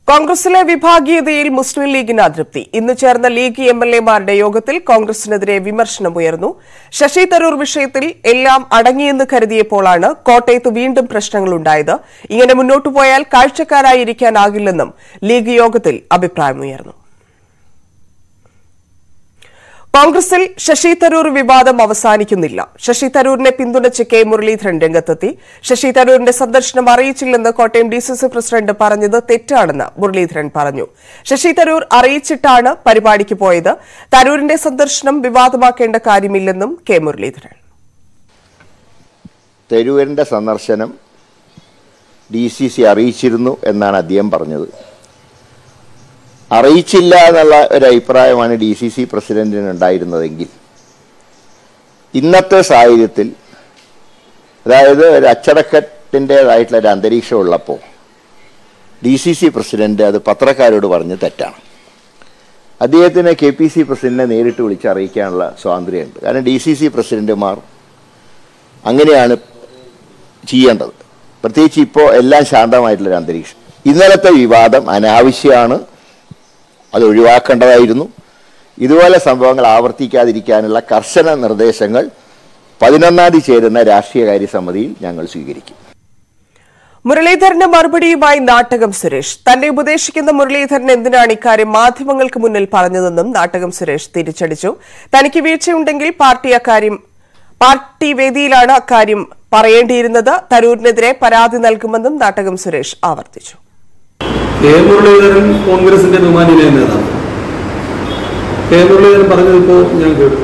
കോൺഗ്രസിലെ വിഭാഗീയതയിൽ മുസ്ലിം ലീഗിന് അതൃപ്തി ഇന്ന് ചേർന്ന ലീഗ് എം എൽ എമാരുടെ യോഗത്തിൽ കോൺഗ്രസിനെതിരെ വിമർശനമുയർന്നു ശശി തരൂർ വിഷയത്തിൽ എല്ലാം അടങ്ങിയെന്ന് കരുതിയപ്പോഴാണ് കോട്ടയത്ത് വീണ്ടും പ്രശ്നങ്ങളുണ്ടായത് ഇങ്ങനെ മുന്നോട്ടു പോയാൽ കാഴ്ചക്കാരായിരിക്കാനാകില്ലെന്നും ലീഗ് യോഗത്തിൽ അഭിപ്രായമുയർന്നു കോൺഗ്രസിൽ ശശി തരൂർ വിവാദം അവസാനിക്കുന്നില്ല ശശി തരൂരിനെ പിന്തുണച്ച് കെ മുരളീധരൻ രംഗത്തെത്തി ശശി തരൂരിന്റെ സന്ദർശനം അറിയിച്ചില്ലെന്ന് Kottayam D C C president പറഞ്ഞത് തെറ്റാണെന്ന് മുരളീധരൻ പറഞ്ഞു ശശി തരൂർ അറിയിച്ചിട്ടാണ് പരിപാടിക്ക് പോയത് തരൂരിന്റെ സന്ദർശനം വിവാദമാക്കേണ്ട കാര്യമില്ലെന്നും കെ മുരളീധരൻ തരൂരിൻ്റെ സന്ദർശനം ഡി സി സി അറിയിച്ചിരുന്നു എന്നാണ് അദ്ദേഹം പറഞ്ഞത് അറിയിച്ചില്ല എന്നുള്ള ഒരു അഭിപ്രായമാണ് ഡി സി സി പ്രസിഡന്റിന് ഉണ്ടായിരുന്നതെങ്കിൽ ഇന്നത്തെ സാഹചര്യത്തിൽ അതായത് ഒരു അച്ചടക്കത്തിൻ്റെതായിട്ടുള്ള ഒരു അന്തരീക്ഷം ഉള്ളപ്പോൾ ഡി സി സി പ്രസിഡന്റ് അത് പത്രക്കാരോട് പറഞ്ഞ് തെറ്റാണ് അദ്ദേഹത്തിന് കെ പി സി പ്രസിഡന്റിനെ നേരിട്ട് വിളിച്ച് അറിയിക്കാനുള്ള സ്വാതന്ത്ര്യമുണ്ട് കാരണം ഡി സി സി പ്രസിഡന്റുമാർ അങ്ങനെയാണ് ചെയ്യേണ്ടത് പ്രത്യേകിച്ച് ഇപ്പോൾ എല്ലാം ശാന്തമായിട്ടുള്ളൊരു അന്തരീക്ഷം ഇന്നലത്തെ വിവാദം അനാവശ്യമാണ് അത് ഒഴിവാക്കേണ്ടതായിരുന്നു ഇതുപോലെ സംഭവങ്ങൾ ആവർത്തിക്കാതിരിക്കാനുള്ള കർശന നിർദ്ദേശങ്ങൾ പതിനൊന്നാം തീയതി ചേരുന്ന രാഷ്ട്രീയകാര്യ സമിതിയിൽ ഞങ്ങൾ സ്വീകരിക്കും മുരളീധരന് മറുപടിയുമായി നാട്ടകം സുരേഷ് തന്നെ ഉപദേശിക്കുന്ന മുരളീധരൻ എന്തിനാണ് ഇക്കാര്യം മാധ്യമങ്ങൾക്ക് മുന്നിൽ പറഞ്ഞതെന്നും നാട്ടകം സുരേഷ് തിരിച്ചടിച്ചു തനിക്ക് വീഴ്ചയുണ്ടെങ്കിൽ പാർട്ടി അക്കാര്യം പാർട്ടി വേദിയിലാണ് അക്കാര്യം പറയേണ്ടിയിരുന്നത് തരൂരിനെതിരെ പരാതി നൽകുമെന്നും നാട്ടകം സുരേഷ് ആവർത്തിച്ചു കെ മുരളീധരൻ കോൺഗ്രസിന്റെ ബഹുമാനീയ നേതാവ് കെ മുരളീധരൻ പറഞ്ഞതിപ്പോൾ ഞാൻ കേട്ടു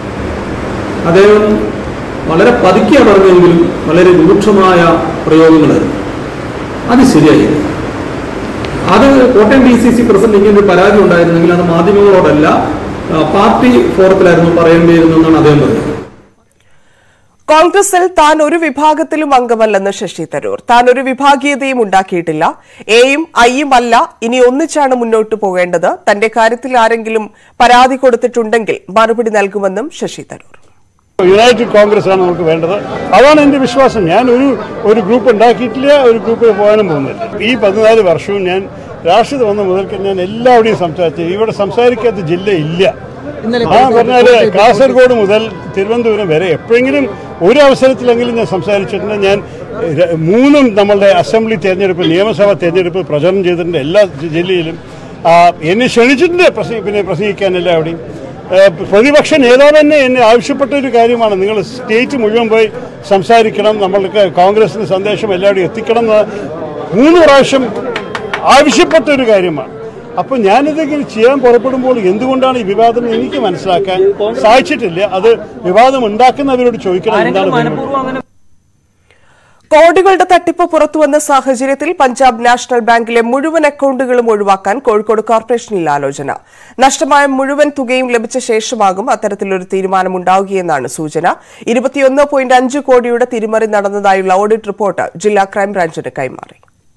അദ്ദേഹം വളരെ പതുക്കിയ പറഞ്ഞെങ്കിലും വളരെ രൂക്ഷമായ പ്രയോഗങ്ങളായിരുന്നു അത് ശരിയായില്ല അത് Kottayam D C C president ഇങ്ങനെ ഒരു പരാതി ഉണ്ടായിരുന്നെങ്കിൽ അത് മാധ്യമങ്ങളോടല്ല ആ, പാർട്ടി ഫോറത്തിലായിരുന്നു പറയേണ്ടിയിരുന്നെന്നാണ് അദ്ദേഹം പറഞ്ഞത് കോൺഗ്രസിൽ താൻ ഒരു വിഭാഗത്തിലും അംഗമല്ലെന്ന് ശശി തരൂർ താൻ ഒരു വിഭാഗീയതയും ഉണ്ടാക്കിയിട്ടില്ല എയും ഐയും അല്ല ഇനി ഒന്നിച്ചാണ് മുന്നോട്ടു പോകേണ്ടത് തന്റെ കാര്യത്തിൽ ആരെങ്കിലും പരാതി കൊടുത്തിട്ടുണ്ടെങ്കിൽ മറുപടി നൽകുമെന്നും ശശി തരൂർ യുണൈറ്റഡ് കോൺഗ്രസ് ആണ് നമുക്ക് വേണ്ടത് അതാണ് എൻ്റെ വിശ്വാസം ഞാൻ ഒരു ഒരു ഗ്രൂപ്പ് ഉണ്ടാക്കിയിട്ടില്ല ഒരു ഗ്രൂപ്പിൽ പോകാനും പോകുന്നില്ല ഈ പതിനാല് വർഷവും ഞാൻ രാഷ്ട്രീയത്തിൽ വന്ന മുതൽക്ക് ഞാൻ എല്ലാവരുടെയും സംസാരിച്ചു ഇവിടെ സംസാരിക്കാത്ത ജില്ല ഇല്ല ആ പറഞ്ഞാല് കാസർഗോഡ് മുതൽ തിരുവനന്തപുരം വരെ എപ്പോഴെങ്കിലും ഒരു അവസരത്തിലെങ്കിലും ഞാൻ സംസാരിച്ചിട്ടുണ്ട് ഞാൻ ര- മൂന്നും നമ്മളുടെ അസംബ്ലി തെരഞ്ഞെടുപ്പ് നിയമസഭാ തെരഞ്ഞെടുപ്പ് പ്രചരണം ചെയ്തിട്ടുണ്ട് എല്ലാ ജി- ജില്ലയിലും ആ, എന്നെ ക്ഷണിച്ചിട്ടുണ്ട് പ്രസംഗി പിന്നെ പ്രസംഗിക്കാൻ എല്ലാവരുടെയും ഏഹ് പ്രതിപക്ഷ നേതാവ് തന്നെ എന്നെ ആവശ്യപ്പെട്ട ഒരു കാര്യമാണ് നിങ്ങൾ സ്റ്റേറ്റ് മുഴുവൻ പോയി സംസാരിക്കണം നമ്മൾക്ക് കോൺഗ്രസിന് സന്ദേശം എല്ലാവരും എത്തിക്കണം എന്ന് മൂന്ന് പ്രാവശ്യം ആവശ്യപ്പെട്ട ഒരു കാര്യമാണ് അപ്പോൾ ഞാനിതെങ്കിലും ചെയ്യാൻ പുറപ്പെടുമ്പോൾ എന്തുകൊണ്ടാണ് ഈ വിവാദം എന്ന് എനിക്ക് മനസ്സിലാക്കാൻ സാധിച്ചിട്ടില്ല അത് വിവാദം ഉണ്ടാക്കുന്നവരോട് ചോദിക്കണം എന്താണ് ബുദ്ധിമുട്ട് കോടികളുടെ തട്ടിപ്പ് പുറത്തുവന്ന സാഹചര്യത്തിൽ പഞ്ചാബ് നാഷണൽ ബാങ്കിലെ മുഴുവൻ അക്കൌണ്ടുകളും ഒഴിവാക്കാൻ കോഴിക്കോട് കോർപ്പറേഷനിൽ ആലോചന നഷ്ടമായ മുഴുവൻ തുകയും ലഭിച്ച ശേഷമാകും അത്തരത്തിലൊരു തീരുമാനമുണ്ടാവുകയെന്നാണ് സൂചന ഇരുപത്തിയൊന്ന് പോയിന്റ് അഞ്ച് കോടിയുടെ തിരിമറി നടന്നതായുള്ള ഓഡിറ്റ് റിപ്പോർട്ട് ജില്ലാ ക്രൈംബ്രാഞ്ചിന് കൈമാറി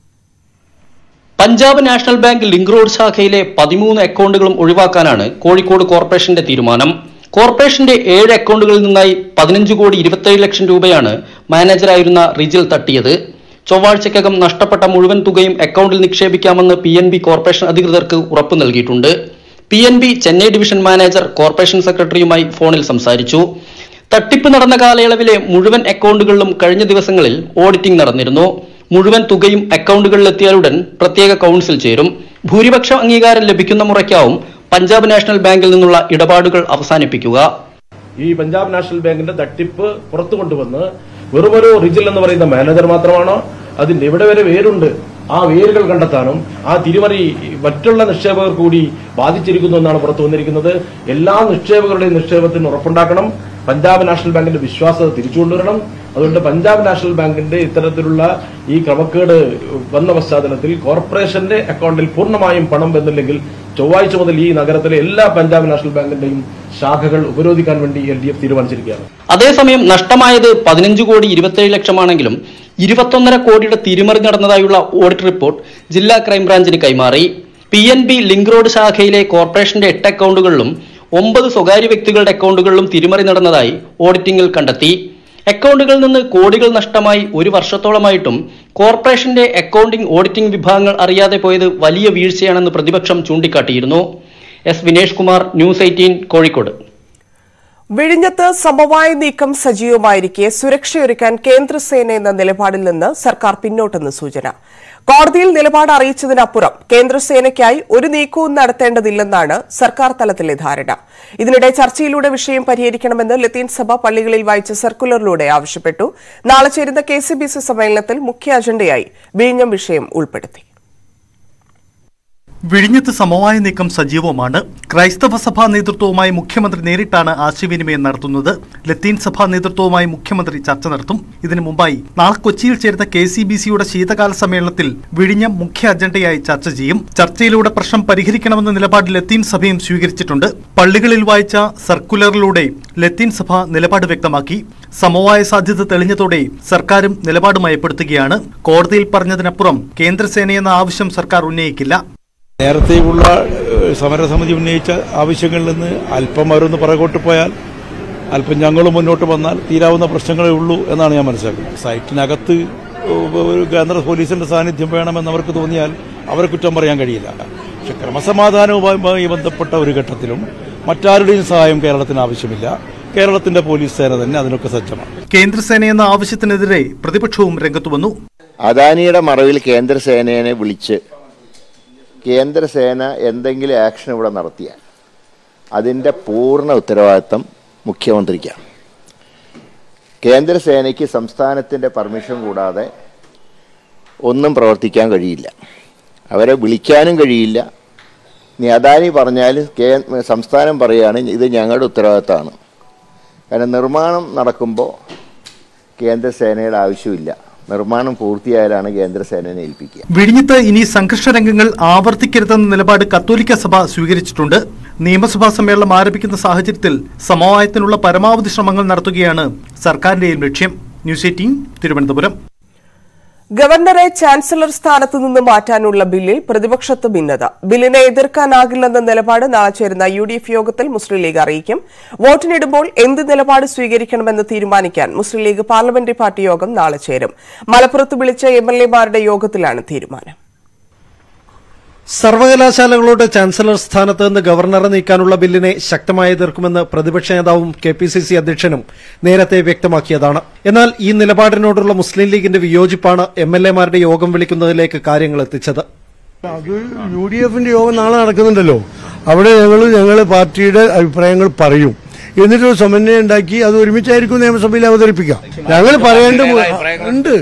Punjab national bank link road ശാഖയിലെ പതിമൂന്ന് അക്കൗണ്ടുകളും ഒഴിവാക്കാനാണ് കോഴിക്കോട് കോർപ്പറേഷന്റെ തീരുമാനം കോർപ്പറേഷന്റെ ഏഴ് അക്കൗണ്ടുകളിൽ നിന്നായി പതിനഞ്ച് കോടി ഇരുപത്തേഴ് ലക്ഷം രൂപയാണ് മാനേജറായിരുന്ന റിജിൽ തട്ടിയത് ചൊവ്വാഴ്ചക്കകം നഷ്ടപ്പെട്ട മുഴുവൻ തുകയും അക്കൗണ്ടിൽ നിക്ഷേപിക്കാമെന്ന് പി എൻ ബി കോർപ്പറേഷൻ അധികൃതർക്ക് ഉറപ്പ് നൽകിയിട്ടുണ്ട് P N B Chennai division manager corporation സെക്രട്ടറിയുമായി ഫോണിൽ സംസാരിച്ചു തട്ടിപ്പ് നടന്ന കാലയളവിലെ മുഴുവൻ അക്കൗണ്ടുകളിലും കഴിഞ്ഞ ദിവസങ്ങളിൽ ഓഡിറ്റിംഗ് നടന്നിരുന്നു മുഴുവൻ തുകയും അക്കൗണ്ടുകളിലെത്തിയാലുടൻ പ്രത്യേക കൗൺസിൽ ചേരും ഭൂരിപക്ഷ അംഗീകാരം ലഭിക്കുന്ന മുറയ്ക്കാവും പഞ്ചാബ് നാഷണൽ ബാങ്കിൽ നിന്നുള്ള ഇടപാടുകൾ അവസാനിപ്പിക്കുക ഈ പഞ്ചാബ് നാഷണൽ ബാങ്കിന്റെ തട്ടിപ്പ് പുറത്തു കൊണ്ടുവന്ന് വെറുമൊരു റിജിൽ എന്ന് പറയുന്ന മാനേജർ മാത്രമാണോ അതിന്റെ എവിടെ വരെ വേരുണ്ട് ആ വേരുകൾ കണ്ടെത്താനും ആ തിരിമറി മറ്റുള്ള നിക്ഷേപകർ കൂടി ബാധിച്ചിരിക്കുന്നു എന്നാണ് പുറത്തു വന്നിരിക്കുന്നത് എല്ലാ നിക്ഷേപകരുടെയും നിക്ഷേപത്തിന് ഉറപ്പുണ്ടാക്കണം പഞ്ചാബ് നാഷണൽ ബാങ്കിന്റെ വിശ്വാസത തിരിച്ചു കൊണ്ടുവരണം അതുകൊണ്ട് പഞ്ചാബ് നാഷണൽ ബാങ്കിന്റെ ഇത്തരത്തിലുള്ള ഈ ക്രമക്കേട് വന്ന പശ്ചാത്തലത്തിൽ കോർപ്പറേഷന്റെ അക്കൗണ്ടിൽ പൂർണ്ണമായും പണം വന്നില്ലെങ്കിൽ ചൊവ്വാഴ്ച മുതൽ ഈ നഗരത്തിലെ എല്ലാ പഞ്ചാബ് നാഷണൽ ബാങ്കിന്റെയും ശാഖകൾ ഉപരോധിക്കാൻ വേണ്ടി എൽ ഡി എഫ് തീരുമാനിച്ചിരിക്കുകയാണ് അതേസമയം നഷ്ടമായത് പതിനഞ്ച് കോടി ഇരുപത്തേഴ് ലക്ഷമാണെങ്കിലും ഇരുപത്തൊന്നര കോടിയുടെ തിരിമറി നടന്നതായുള്ള ഓഡിറ്റ് റിപ്പോർട്ട് ജില്ലാ ക്രൈംബ്രാഞ്ചിന് കൈമാറി P N B link road ശാഖയിലെ കോർപ്പറേഷന്റെ എട്ട് അക്കൗണ്ടുകളിലും ഒമ്പത് സ്വകാര്യ വ്യക്തികളുടെ അക്കൗണ്ടുകളിലും തിരിമറി നടന്നതായി ഓഡിറ്റിംഗിൽ കണ്ടെത്തി അക്കൗണ്ടുകളിൽ നിന്ന് കോടികൾ നഷ്ടമായി ഒരു വർഷത്തോളമായിട്ടും കോർപ്പറേഷന്റെ അക്കൗണ്ടിംഗ് ഓഡിറ്റിംഗ് വിഭാഗങ്ങൾ അറിയാതെ പോയത് വലിയ വീഴ്ചയാണെന്ന് പ്രതിപക്ഷം ചൂണ്ടിക്കാട്ടിയിരുന്നു S Vinesh Kumar news eighteen Kozhikode വിഴിഞ്ഞത്ത് സമവായ നീക്കം സജീവമായിരിക്കെ സുരക്ഷയൊരുക്കാൻ കേന്ദ്രസേന എന്ന നിലപാടിൽ നിന്ന് സർക്കാർ പിന്നോട്ടെന്ന് സൂചന കോടതിയിൽ നിലപാട് അറിയിച്ചതിനപ്പുറം കേന്ദ്രസേനയ്ക്കായി ഒരു നീക്കവും നടത്തേണ്ടതില്ലെന്നാണ് സർക്കാർ തലത്തിലെ ധാരണ ഇതിനിടെ ചർച്ചയിലൂടെ വിഷയം പരിഹരിക്കണമെന്ന് ലത്തീൻ സഭ പള്ളികളിൽ വായിച്ച സർക്കുലറിലൂടെ ആവശ്യപ്പെട്ടു നാളെ ചേരുന്ന കെ സമ്മേളനത്തിൽ മുഖ്യ അജണ്ടയായി വിഴിഞ്ഞം വിഷയം ഉൾപ്പെടുത്തി വിഴിഞ്ഞത്ത് സമവായ നീക്കം സജീവമാണ് ക്രൈസ്തവ സഭാ നേതൃത്വവുമായി മുഖ്യമന്ത്രി നേരിട്ടാണ് ആശയവിനിമയം നടത്തുന്നത് ലത്തീൻ സഭാ നേതൃത്വവുമായി മുഖ്യമന്ത്രി ചർച്ച നടത്തും ഇതിനു മുമ്പായി നാളെ കൊച്ചിയിൽ ചേരുന്ന കെ സി ബി സിയുടെ ശീതകാല സമ്മേളനത്തിൽ വിഴിഞ്ഞം മുഖ്യ അജണ്ടയായി ചർച്ച ചെയ്യും ചർച്ചയിലൂടെ പ്രശ്നം പരിഹരിക്കണമെന്ന നിലപാട് ലത്തീൻ സഭയും സ്വീകരിച്ചിട്ടുണ്ട് പള്ളികളിൽ വായിച്ച സർക്കുലറിലൂടെ ലത്തീൻ സഭ നിലപാട് വ്യക്തമാക്കി സമവായ സാധ്യത തെളിഞ്ഞതോടെ സർക്കാരും നിലപാട് മയപ്പെടുത്തുകയാണ് കോടതിയിൽ പറഞ്ഞതിനപ്പുറം കേന്ദ്രസേനയെന്ന ആവശ്യം സർക്കാർ ഉന്നയിക്കില്ല നേരത്തെയുള്ള ഏഹ്, സമരസമിതി ഉന്നയിച്ച ആവശ്യങ്ങളിൽ നിന്ന് അല്പം അവരൊന്ന് പുറകോട്ട് പോയാൽ അല്പം ഞങ്ങൾ മുന്നോട്ട് വന്നാൽ തീരാവുന്ന പ്രശ്നങ്ങളേ ഉള്ളൂ എന്നാണ് ഞാൻ മനസ്സിലാക്കുന്നത് സൈറ്റിനകത്ത് ഒരു കേന്ദ്ര പോലീസിന്റെ സാന്നിധ്യം വേണമെന്ന് അവർക്ക് തോന്നിയാൽ അവരെ കുറ്റം പറയാൻ കഴിയില്ല പക്ഷെ ക്രമസമാധാനവുമായി ബന്ധപ്പെട്ട ഒരു ഘട്ടത്തിലും മറ്റാരുടെയും സഹായം കേരളത്തിന് ആവശ്യമില്ല കേരളത്തിന്റെ പോലീസ് സേന തന്നെ അതിനൊക്കെ സജ്ജമാണ് കേന്ദ്രസേനയെന്ന ആവശ്യത്തിനെതിരെ പ്രതിപക്ഷവും രംഗത്തു വന്നു അദാനിയുടെ മറവിൽ കേന്ദ്രസേനയെ വിളിച്ച് കേന്ദ്രസേന എന്തെങ്കിലും ആക്ഷൻ ഇവിടെ നടത്തിയാൽ അതിൻ്റെ പൂർണ്ണ ഉത്തരവാദിത്തം മുഖ്യമന്ത്രിക്കാണ് കേന്ദ്രസേനയ്ക്ക് സംസ്ഥാനത്തിൻ്റെ പെർമിഷൻ കൂടാതെ ഒന്നും പ്രവർത്തിക്കാൻ കഴിയില്ല അവരെ വിളിക്കാനും കഴിയില്ല ഇനി അദാനി പറഞ്ഞാൽ കേ സംസ്ഥാനം പറയുകയാണ് ഇത് ഞങ്ങളുടെ ഉത്തരവാദിത്തമാണ് കാരണം നിർമ്മാണം നടക്കുമ്പോൾ കേന്ദ്രസേനയുടെ ആവശ്യമില്ല നിർമ്മാണം പൂർത്തിയായാലാണ് കേന്ദ്രസേനയെ ഏൽപ്പിക്കുക വിഴിഞ്ഞത്ത് ഇനി സംഘർഷ രംഗങ്ങൾ ആവർത്തിക്കരുതെന്ന നിലപാട് കത്തോലിക്ക സഭ സ്വീകരിച്ചിട്ടുണ്ട് നിയമസഭാ സമ്മേളനം ആരംഭിക്കുന്ന സാഹചര്യത്തിൽ സമവായത്തിനുള്ള പരമാവധി ശ്രമങ്ങൾ നടത്തുകയാണ് സർക്കാരിന്റെയും ലക്ഷ്യം ന്യൂസ് എയ്റ്റീൻ തിരുവനന്തപുരം ഗവർണറെ ചാൻസലർ സ്ഥാനത്ത് നിന്ന് മാറ്റാനുള്ള ബില്ലിൽ പ്രതിപക്ഷത്ത് ഭിന്നത ബില്ലിനെ എതിർക്കാനാകില്ലെന്ന നിലപാട് നാളെ ചേരുന്ന യു ഡി എഫ് യോഗത്തിൽ മുസ്ലിം ലീഗ് അറിയിക്കും വോട്ടിനിടുമ്പോൾ എന്ത് നിലപാട് സ്വീകരിക്കണമെന്ന് തീരുമാനിക്കാൻ മുസ്ലിം ലീഗ് പാർലമെന്ററി പാർട്ടി യോഗം നാളെ ചേരും മലപ്പുറത്ത് വിളിച്ച എം എൽ എമാരുടെ യോഗത്തിലാണ് തീരുമാനം സർവകലാശാലകളുടെ ചാൻസലർ സ്ഥാനത്ത് നിന്ന് ഗവർണറെ നീക്കാനുള്ള ബില്ലിനെ ശക്തമായി എതിർക്കുമെന്ന് പ്രതിപക്ഷ നേതാവും കെ പി സി സി അധ്യക്ഷനും നേരത്തെ വ്യക്തമാക്കിയതാണ് എന്നാൽ ഈ നിലപാടിനോടുള്ള മുസ്ലിം ലീഗിന്റെ വിയോജിപ്പാണ് എം എൽ എമാരുടെ യോഗം വിളിക്കുന്നതിലേക്ക് കാര്യങ്ങൾ എത്തിച്ചത് അത് യു ഡി എഫിന്റെ യോഗം നാളെ നടക്കുന്നുണ്ടല്ലോ അവിടെ ഞങ്ങൾ ഞങ്ങൾ പാർട്ടിയുടെ അഭിപ്രായങ്ങൾ പറയും എന്നിട്ട് ഒരു സമന്വയം ഉണ്ടാക്കി അത് ഒരുമിച്ചായിരിക്കും നിയമസഭയിൽ അവതരിപ്പിക്കാം ഞങ്ങൾ പറയേണ്ട മു- ഉണ്ട്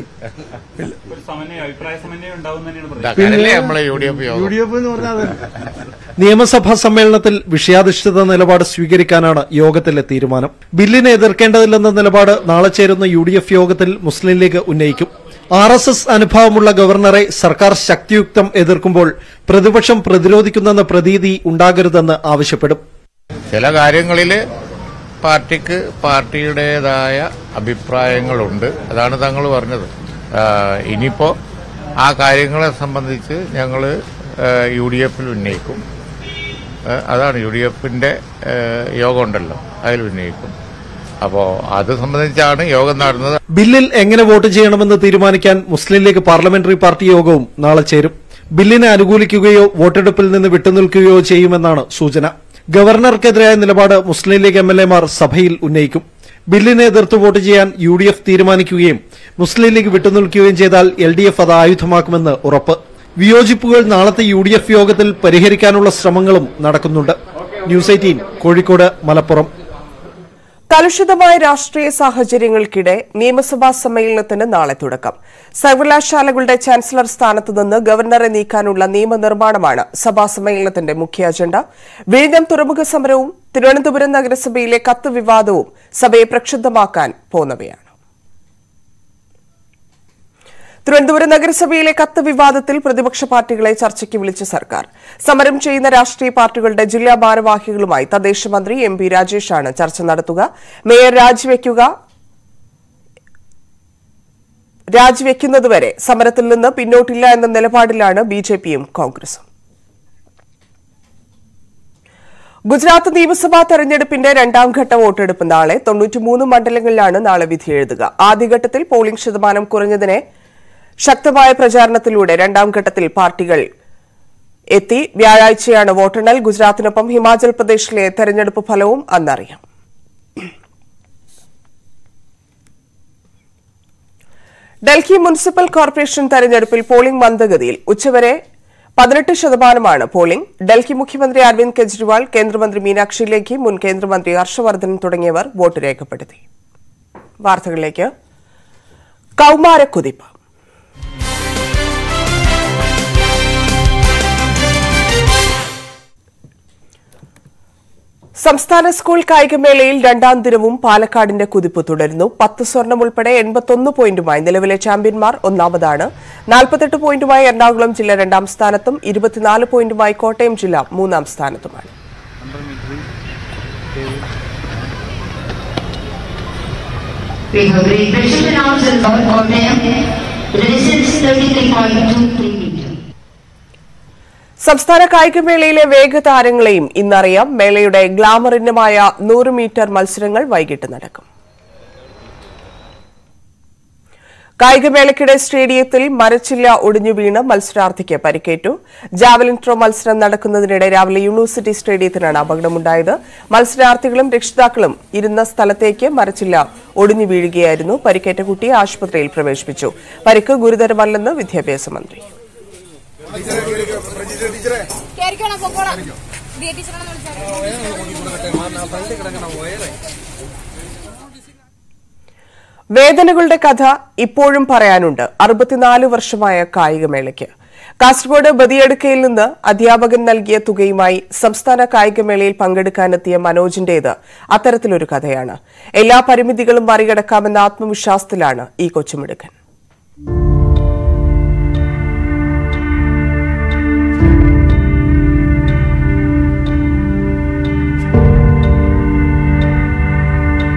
യു ഡി എഫ് എന്ന് പറഞ്ഞാൽ അതല്ല. നിയമസഭാ സമ്മേളനത്തിൽ വിഷയാധിഷ്ഠിത നിലപാട് സ്വീകരിക്കാനാണ് യോഗത്തിലെ തീരുമാനം ബില്ലിനെ എതിർക്കേണ്ടതില്ലെന്ന നിലപാട് നാളെ ചേരുന്ന യു ഡി എഫ് യോഗത്തിൽ മുസ്ലിം ലീഗ് ഉന്നയിക്കും ആർ എസ് എസ് അനുഭാവമുള്ള ഗവർണറെ സർക്കാർ ശക്തിയുക്തം എതിർക്കുമ്പോൾ പ്രതിപക്ഷം പ്രതിരോധിക്കുന്നെന്ന പ്രതീതി ഉണ്ടാകരുതെന്ന് ആവശ്യപ്പെടും ചില കാര്യങ്ങളിൽ പാർട്ടിക്ക് പാർട്ടിയുടേതായ അഭിപ്രായങ്ങളുണ്ട് അതാണ് തങ്ങൾ പറഞ്ഞത് ആഹ് ഇനിയിപ്പോ ആ കാര്യങ്ങളെ സംബന്ധിച്ച് ഞങ്ങൾ യു ഡി എഫിൽ ഉന്നയിക്കും ആഹ് അതാണ് യു ഡി എഫിന്റെ യോഗം ഉണ്ടല്ലോ അതിൽ ഉന്നയിക്കും അപ്പോൾ അത് സംബന്ധിച്ചാണ് യോഗം നടന്നത് ബില്ലിൽ എങ്ങനെ വോട്ട് ചെയ്യണമെന്ന് തീരുമാനിക്കാൻ മുസ്ലിം ലീഗ് പാർലമെന്ററി പാർട്ടി യോഗവും നാളെ ചേരും ബില്ലിനെ അനുകൂലിക്കുകയോ വോട്ടെടുപ്പിൽ നിന്ന് വിട്ടുനിൽക്കുകയോ ചെയ്യുമെന്നാണ് സൂചന ഗവർണർക്കെതിരായ നിലപാട് മുസ്ലിം ലീഗ് എം എൽ എമാർ സഭയിൽ ഉന്നയിക്കും ബില്ലിനെ എതിർത്ത് വോട്ട് ചെയ്യാൻ യു ഡി എഫ് തീരുമാനിക്കുകയും മുസ്ലിം ലീഗ് വിട്ടുനിൽക്കുകയും ചെയ്താൽ എൽ ഡി എഫ് അത് ആയുധമാക്കുമെന്ന് ഉറപ്പ് വിയോജിപ്പുകൾ നാളത്തെ യു ഡി എഫ് യോഗത്തിൽ പരിഹരിക്കാനുള്ള ശ്രമങ്ങളും നടക്കുന്നുണ്ട് ന്യൂസ് എയ്റ്റീൻ കോഴിക്കോട് മലപ്പുറം കലുഷിതമായ രാഷ്ട്രീയ സാഹചര്യങ്ങൾക്കിടെ നിയമസഭാ സമ്മേളനത്തിന് നാളെ തുടക്കം സർവകലാശാലകളുടെ ചാൻസലർ സ്ഥാനത്ത് നിന്ന് ഗവർണറെ നീക്കാനുള്ള നിയമനിർമ്മാണമാണ് സഭാ സമ്മേളനത്തിന്റെ മുഖ്യ അജണ്ട വിഴിഞ്ഞം തുറമുഖ സമരവും തിരുവനന്തപുരം നഗരസഭയിലെ കത്ത് വിവാദവും സഭയെ പ്രക്ഷുബ്ധമാക്കാൻ പോന്നവയാണ് തിരുവനന്തപുരം നഗരസഭയിലെ കത്ത് വിവാദത്തിൽ പ്രതിപക്ഷ പാർട്ടികളെ ചർച്ചയ്ക്ക് വിളിച്ച സർക്കാർ സമരം ചെയ്യുന്ന രാഷ്ട്രീയ പാർട്ടികളുടെ ജില്ലാ ഭാരവാഹികളുമായി തദ്ദേശ മന്ത്രി എം പി രാജേഷാണ് ചർച്ച നടത്തുക മേയർ രാജിവെക്കുക രാജിവെക്കുന്നതുവരെ സമരത്തിൽ നിന്ന് പിന്നോട്ടില്ല എന്ന നിലപാടിലാണ് ബി ജെ പിയും കോൺഗ്രസും ഗുജറാത്ത് നിയമസഭാ തെരഞ്ഞെടുപ്പിന്റെ രണ്ടാം ഘട്ട വോട്ടെടുപ്പ് നാളെ തൊണ്ണൂറ്റിമൂന്ന് മണ്ഡലങ്ങളിലാണ് നാളെ വിധിയെഴുതുക ആദ്യഘട്ടത്തിൽ പോളിംഗ് ശതമാനം കുറഞ്ഞതിനെ ശക്തമായ പ്രചാരണത്തിലൂടെ രണ്ടാം ഘട്ടത്തിൽ പാർട്ടികൾ എത്തി വ്യാഴാഴ്ചയാണ് വോട്ടെണ്ണൽ ഗുജറാത്തിനൊപ്പം ഹിമാചൽ പ്രദേശിലെ തെരഞ്ഞെടുപ്പ് ഫലവും അന്നറിയാം ഡൽഹി മുനിസിപ്പൽ കോർപ്പറേഷൻ തെരഞ്ഞെടുപ്പിൽ പോളിംഗ് മന്ദഗതിയിൽ ഉച്ചവരെ പതിനെട്ട് ശതമാനമാണ് പോളിംഗ് ഡൽഹി മുഖ്യമന്ത്രി അരവിന്ദ് കെജ്രിവാൾ കേന്ദ്രമന്ത്രി മീനാക്ഷി ലേഖി മുൻ കേന്ദ്രമന്ത്രി ഹർഷവർദ്ധൻ തുടങ്ങിയവർ വോട്ട് രേഖപ്പെടുത്തി വാർത്തകളിലേക്ക് കൌമാരക്കുതിപ്പ് സംസ്ഥാന സ്കൂൾ കായികമേളയിൽ രണ്ടാം ദിനവും പാലക്കാടിന്റെ കുതിപ്പ് തുടരുന്നു പത്ത് സ്വർണം ഉൾപ്പെടെ എൺപത്തൊന്ന് പോയിന്റുമായി നിലവിലെ ചാമ്പ്യന്മാർ ഒന്നാമതാണ് നാൽപ്പത്തെട്ട് പോയിന്റുമായി എറണാകുളം ജില്ല രണ്ടാം സ്ഥാനത്തും ഇരുപത്തിനാല് പോയിന്റുമായി കോട്ടയം ജില്ല മൂന്നാം സ്ഥാനത്തുമാണ് We have refreshed announced in Lord Kottayam, resistance 33.23 meter. സംസ്ഥാന കായികമേളയിലെ വേഗതാരങ്ങളെയും ഇന്നറിയാം മേളയുടെ ഗ്ലാമർ ഇനമായ നൂറ് മീറ്റർ മത്സരങ്ങൾ വൈകിട്ട് നടക്കും കായികമേളയ്ക്കിടെ സ്റ്റേഡിയത്തിൽ മരച്ചില്ല ഒടിഞ്ഞു വീണ് മത്സരാർത്ഥിക്ക് പരിക്കേറ്റു ജാവലിൻ ത്രോ മത്സരം നടക്കുന്നതിനിടെ രാവിലെ യൂണിവേഴ്സിറ്റി സ്റ്റേഡിയത്തിനാണ് അപകടമുണ്ടായത് മത്സരാർത്ഥികളും രക്ഷിതാക്കളും ഇരുന്ന സ്ഥലത്തേക്ക് മരച്ചില്ല ഒടിഞ്ഞു വീഴുകയായിരുന്നു പരിക്കേറ്റ കുട്ടിയെ ആശുപത്രിയിൽ പ്രവേശിപ്പിച്ചു പരിക്ക് ഗുരുതരമല്ലെന്ന് വിദ്യാഭ്യാസ മന്ത്രി കേറിക്കോണം പൊക്കോണം ദിയ ടീച്ചറാണെന്ന് വിളിച്ചാൽ വേദനകളുടെ കഥ ഇപ്പോഴും പറയാനുണ്ട് അറുപത്തിനാല് വർഷമായ കായികമേളയ്ക്ക് കാസർഗോഡ് ബദിയടുക്കയിൽ നിന്ന് അധ്യാപകൻ നൽകിയ തുകയുമായി സംസ്ഥാന കായികമേളയിൽ പങ്കെടുക്കാനെത്തിയ മനോജിന്റേത് അത്തരത്തിലൊരു കഥയാണ് എല്ലാ പരിമിതികളും മറികടക്കാമെന്ന ആത്മവിശ്വാസത്തിലാണ് ഈ കൊച്ചുമിടുക്കൻ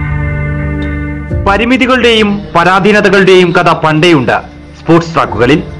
പരിമിതികളുടെയും പരാധീനതകളുടെയും കഥ പണ്ടേയുണ്ട് സ്പോർട്സ് ട്രാക്കുകളിൽ